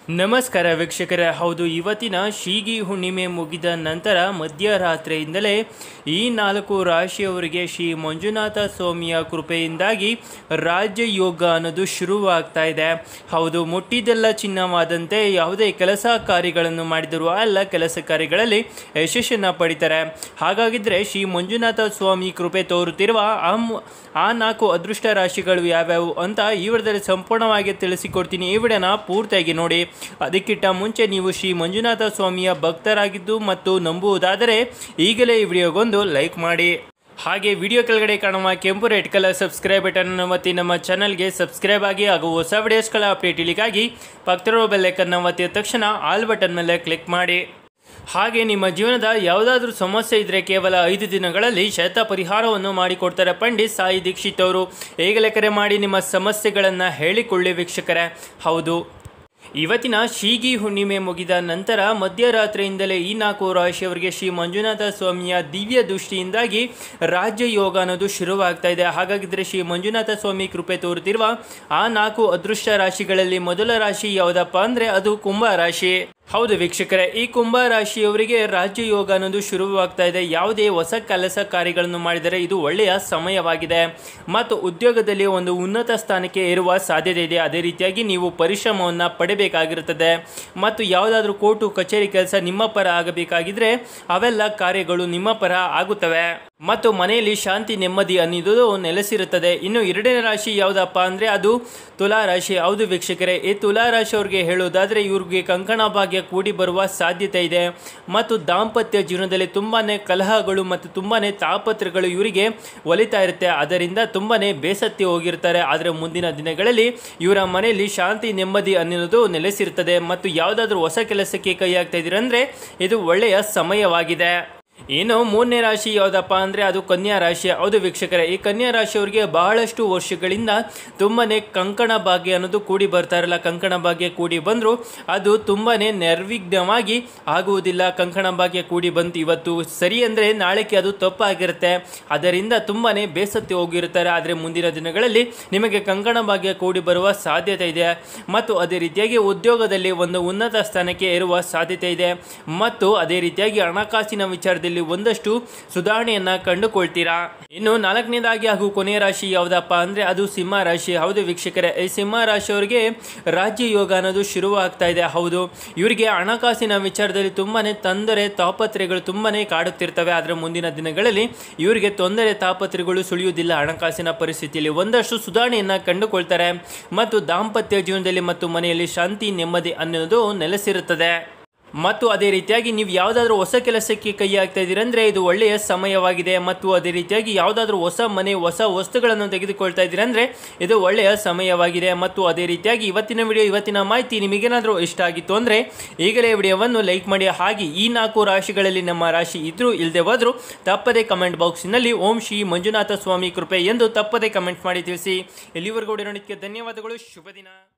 ನಮಸ್ಕಾರ ವೀಕ್ಷಕರೇ ಹೌದು ಇವತ್ತಿನ ಶೀಗಿ ಹುಣ್ಣಿಮೆ ಮುಗಿದ ನಂತರ ಮಧ್ಯರಾತ್ರಿಯಿಂದಲೇ ಈ ನಾಲ್ಕು ರಾಶಿಯವರಿಗೆ ಶ್ರೀ ಮಂಜುನಾಥ ಸ್ವಾಮಿಯ ಕೃಪೆಯಿಂದಾಗಿ ರಾಜಯೋಗ ಅನ್ನೋದು ಶುರುವಾಗ್ತಾ ಇದೆ ಹೌದು ಮುಟ್ಟಿದೆಲ್ಲ ಚಿನ್ನವಾದಂತೆ ಯಾವುದೇ ಕೆಲಸ ಕಾರ್ಯಗಳನ್ನು ಮಾಡಿದರೂ ಆ ಎಲ್ಲ ಕೆಲಸ ಕಾರ್ಯಗಳಲ್ಲಿ ಯಶಸ್ಸನ್ನು ಪಡಿತಾರೆ ಹಾಗಾಗಿದ್ರೆ ಶ್ರೀ ಮಂಜುನಾಥ ಸ್ವಾಮಿ ಕೃಪೆ ತೋರುತ್ತಿರುವ ಆ ಮು- ಆ ನಾಲ್ಕು ಅದೃಷ್ಟ ರಾಶಿಗಳು ಯಾವ್ಯಾವು ಅಂತ ಈ ವಿಡಿಯೋದಲ್ಲಿ ಸಂಪೂರ್ಣವಾಗಿ ತಿಳಿಸಿಕೊಡ್ತೀನಿ ಈ ವಿಡಿಯೋನ ಪೂರ್ತಿಯಾಗಿ ನೋಡಿ ಅದಕ್ಕಿಂತ ಮುಂಚೆ ನೀವು ಶ್ರೀ ಮಂಜುನಾಥ ಸ್ವಾಮಿಯ ಭಕ್ತರಾಗಿದ್ದು ಮತ್ತು ನಂಬುವುದಾದರೆ ಈಗಲೇ ಈ ವಿಡಿಯೋಗೊಂದು ಲೈಕ್ ಮಾಡಿ ಹಾಗೆ ವಿಡಿಯೋ ಕೆಳಗಡೆ ಕಾಣುವ ಕೆಂಪು ರೆಡ್ ಕಲರ್ ಸಬ್ಸ್ಕ್ರೈಬ್ ಬಟನ್ ಒತ್ತಿ ನಮ್ಮ ಚಾನಲ್ಗೆ ಸಬ್ಸ್ಕ್ರೈಬ್ ಆಗಿ ಹಾಗೂ ಹೊಸ ವಿಡಿಯೋಸ್ಗಳ ಅಪ್ಡೇಟ್ ಇಲಿಗಾಗಿ ಪಕ್ಕದಲ್ಲಿರೋ ಬೆಲ್ಲೈಕನ್ನ ಒತ್ತಿದ ತಕ್ಷಣ ಆಲ್ ಬಟನ್ ಮೇಲೆ ಕ್ಲಿಕ್ ಮಾಡಿ ಹಾಗೆ ನಿಮ್ಮ ಜೀವನದ ಯಾವುದಾದ್ರೂ ಸಮಸ್ಯೆ ಇದ್ದರೆ ಕೇವಲ ಐದು ದಿನಗಳಲ್ಲಿ ಶತ ಪರಿಹಾರವನ್ನು ಮಾಡಿಕೊಡ್ತಾರೆ ಪಂಡಿತ್ ಸಾಯಿ ದೀಕ್ಷಿತ್ ಅವರು ಈಗಲೇ ಕರೆ ಮಾಡಿ ನಿಮ್ಮ ಸಮಸ್ಯೆಗಳನ್ನು ಹೇಳಿಕೊಳ್ಳಿ ವೀಕ್ಷಕರೇ ಹೌದು ಇವತ್ತಿನ ಶೀಗಿ ಹುಣ್ಣಿಮೆ ಮುಗಿದ ನಂತರ ಮಧ್ಯರಾತ್ರಿಯಿಂದಲೇ ಈ ನಾಲ್ಕು ರಾಶಿಯವರಿಗೆ ಶ್ರೀ ಮಂಜುನಾಥ ಸ್ವಾಮಿಯ ದಿವ್ಯ ದೃಷ್ಟಿಯಿಂದಾಗಿ ರಾಜ್ಯ ಯೋಗ ಅನ್ನೋದು ಶುರುವಾಗ್ತಾ ಇದೆ ಹಾಗಾಗಿದ್ರೆ ಶ್ರೀ ಮಂಜುನಾಥ ಸ್ವಾಮಿ ಕೃಪೆ ತೋರುತ್ತಿರುವ ಆ ನಾಲ್ಕು ಅದೃಷ್ಟ ರಾಶಿಗಳಲ್ಲಿ ಮೊದಲ ರಾಶಿ ಯಾವುದಪ್ಪ ಅಂದರೆ ಅದು ಕುಂಭ ರಾಶಿ ಹೌದು ವೀಕ್ಷಕರೇ ಈ ಕುಂಭ ರಾಶಿಯವರಿಗೆ ರಾಜ್ಯ ಯೋಗ ಅನ್ನೋದು ಶುರುವಾಗ್ತಾ ಇದೆ ಯಾವುದೇ ಹೊಸ ಕೆಲಸ ಕಾರ್ಯಗಳನ್ನು ಮಾಡಿದರೆ ಇದು ಒಳ್ಳೆಯ ಸಮಯವಾಗಿದೆ ಮತ್ತು ಉದ್ಯೋಗದಲ್ಲಿ ಒಂದು ಉನ್ನತ ಸ್ಥಾನಕ್ಕೆ ಏರುವ ಸಾಧ್ಯತೆ ಇದೆ ಅದೇ ರೀತಿಯಾಗಿ ನೀವು ಪರಿಶ್ರಮವನ್ನು ಪಡೆಯಬೇಕಾಗಿರುತ್ತದೆ ಮತ್ತು ಯಾವುದಾದ್ರೂ ಕೋರ್ಟು ಕಚೇರಿ ಕೆಲಸ ನಿಮ್ಮ ಪರ ಆಗಬೇಕಾಗಿದ್ರೆ ಅವೆಲ್ಲ ಕಾರ್ಯಗಳು ನಿಮ್ಮ ಪರ ಆಗುತ್ತವೆ ಮತ್ತು ಮನೆಯಲ್ಲಿ ಶಾಂತಿ ನೆಮ್ಮದಿ ಅನ್ನೋದು ನೆಲೆಸಿರುತ್ತದೆ ಇನ್ನು ಎರಡನೇ ರಾಶಿ ಯಾವುದಪ್ಪ ಅಂದರೆ ಅದು ತುಲಾ ರಾಶಿ ಹೌದು ವೀಕ್ಷಕರೇ ಈ ತುಲಾ ರಾಶಿಯವ್ರಿಗೆ ಹೇಳೋದಾದರೆ ಇವ್ರಿಗೆ ಕಂಕಣ ಭಾಗ್ಯ ಕೂಡಿ ಬರುವ ಸಾಧ್ಯತೆ ಇದೆ ಮತ್ತು ದಾಂಪತ್ಯ ಜೀವನದಲ್ಲಿ ತುಂಬಾ ಕಲಹಗಳು ಮತ್ತು ತುಂಬಾ ತಾಪತ್ರಗಳು ಇವರಿಗೆ ಒಲಿತಾ ಇರುತ್ತೆ ಅದರಿಂದ ತುಂಬಾ ಬೇಸತ್ತಿ ಹೋಗಿರ್ತಾರೆ ಆದರೆ ಮುಂದಿನ ದಿನಗಳಲ್ಲಿ ಇವರ ಮನೆಯಲ್ಲಿ ಶಾಂತಿ ನೆಮ್ಮದಿ ಅನ್ನೋದು ನೆಲೆಸಿರ್ತದೆ ಮತ್ತು ಯಾವುದಾದ್ರೂ ಹೊಸ ಕೆಲಸಕ್ಕೆ ಕೈ ಹಾಕ್ತಾ ಇದ್ದೀರಂದ್ರೆ ಇದು ಒಳ್ಳೆಯ ಸಮಯವಾಗಿದೆ ಇನ್ನು ಮೂರನೇ ರಾಶಿ ಯಾವುದಪ್ಪ ಅಂದರೆ ಅದು ಕನ್ಯಾ ರಾಶಿ ಹೌದು ವೀಕ್ಷಕರೇ ಈ ಕನ್ಯಾ ರಾಶಿಯವರಿಗೆ ಬಹಳಷ್ಟು ವರ್ಷಗಳಿಂದ ತುಂಬನೇ ಕಂಕಣ ಭಾಗ್ಯ ಅನ್ನೋದು ಕೂಡಿ ಬರ್ತಾ ಇರಲ್ಲ ಕಂಕಣ ಭಾಗ್ಯ ಕೂಡಿ ಬಂದರೂ ಅದು ತುಂಬನೇ ನಿರ್ವಿಘ್ನವಾಗಿ ಆಗುವುದಿಲ್ಲ ಕಂಕಣ ಭಾಗ್ಯ ಕೂಡಿ ಬಂತು ಇವತ್ತು ಸರಿ ಅಂದರೆ ನಾಳೆಗೆ ಅದು ತಪ್ಪಾಗಿರುತ್ತೆ ಅದರಿಂದ ತುಂಬನೇ ಬೇಸತ್ತಿ ಹೋಗಿರ್ತಾರೆ ಆದರೆ ಮುಂದಿನ ದಿನಗಳಲ್ಲಿ ನಿಮಗೆ ಕಂಕಣ ಭಾಗ್ಯ ಕೂಡಿ ಬರುವ ಸಾಧ್ಯತೆ ಇದೆ ಮತ್ತು ಅದೇ ರೀತಿಯಾಗಿ ಉದ್ಯೋಗದಲ್ಲಿ ಒಂದು ಉನ್ನತ ಸ್ಥಾನಕ್ಕೆ ಏರುವ ಸಾಧ್ಯತೆ ಇದೆ ಮತ್ತು ಅದೇ ರೀತಿಯಾಗಿ ಹಣಕಾಸಿನ ವಿಚಾರದಲ್ಲಿ ಒಂದಷ್ಟು ಸುಧಾರಣೆಯನ್ನ ಕಂಡುಕೊಳ್ತೀರಾ ಇನ್ನು ನಾಲ್ಕನೇದಾಗಿ ಹಾಗೂ ಕೊನೆಯ ರಾಶಿ ಯಾವುದಪ್ಪ ಅಂದ್ರೆ ಅದು ಸಿಂಹ ರಾಶಿ ಹೌದು ವೀಕ್ಷಕರೇ ಈ ಸಿಂಹ ರಾಶಿಯವರಿಗೆ ರಾಜ್ಯ ಯೋಗ ಅನ್ನೋದು ಶುರುವಾಗ್ತಾ ಇದೆ ಹೌದು ಇವರಿಗೆ ಹಣಕಾಸಿನ ವಿಚಾರದಲ್ಲಿ ತುಂಬಾನೇ ತೊಂದರೆ ತಾಪತ್ರೆಗಳು ತುಂಬಾನೇ ಕಾಡುತ್ತಿರ್ತವೆ ಆದರೆ ಮುಂದಿನ ದಿನಗಳಲ್ಲಿ ಇವರಿಗೆ ತೊಂದರೆ ತಾಪತ್ರೆಗಳು ಸುಳಿಯುವುದಿಲ್ಲ ಹಣಕಾಸಿನ ಪರಿಸ್ಥಿತಿಯಲ್ಲಿ ಒಂದಷ್ಟು ಸುಧಾರಣೆಯನ್ನ ಕಂಡುಕೊಳ್ತಾರೆ ಮತ್ತು ದಾಂಪತ್ಯ ಜೀವನದಲ್ಲಿ ಮತ್ತು ಮನೆಯಲ್ಲಿ ಶಾಂತಿ ನೆಮ್ಮದಿ ಅನ್ನೋದು ನೆಲೆಸಿರುತ್ತದೆ ಮತ್ತು ಅದೇ ರೀತಿಯಾಗಿ ನೀವು ಯಾವುದಾದ್ರೂ ಹೊಸ ಕೆಲಸಕ್ಕೆ ಕೈ ಹಾಕ್ತಾ ಇದ್ದೀರಂದ್ರೆ ಇದು ಒಳ್ಳೆಯ ಸಮಯವಾಗಿದೆ ಮತ್ತು ಅದೇ ರೀತಿಯಾಗಿ ಯಾವುದಾದ್ರೂ ಹೊಸ ಮನೆ ಹೊಸ ವಸ್ತುಗಳನ್ನು ತೆಗೆದುಕೊಳ್ತಾ ಇದ್ದೀರಂದ್ರೆ ಇದು ಒಳ್ಳೆಯ ಸಮಯವಾಗಿದೆ ಮತ್ತು ಅದೇ ರೀತಿಯಾಗಿ ಇವತ್ತಿನ ವಿಡಿಯೋ ಇವತ್ತಿನ ಮಾಹಿತಿ ನಿಮಗೇನಾದರೂ ಇಷ್ಟ ಆಗಿತ್ತು ಅಂದರೆ ಈಗಲೇ ವಿಡಿಯೋವನ್ನು ಲೈಕ್ ಮಾಡಿ ಹಾಗೆ ಈ ನಾಲ್ಕು ರಾಶಿಗಳಲ್ಲಿ ನಮ್ಮ ರಾಶಿ ಇದ್ರೂ ಇಲ್ಲದೆ ಹೋದರೂ ತಪ್ಪದೇ ಕಮೆಂಟ್ ಬಾಕ್ಸಿನಲ್ಲಿ ಓಂ ಶ್ರೀ ಮಂಜುನಾಥ ಸ್ವಾಮಿ ಕೃಪೆ ಎಂದು ತಪ್ಪದೇ ಕಮೆಂಟ್ ಮಾಡಿ ತಿಳಿಸಿ ಎಲ್ಲಿವರೆಗೂ ನೋಡೋದಕ್ಕೆ ಧನ್ಯವಾದಗಳು ಶುಭ ದಿನ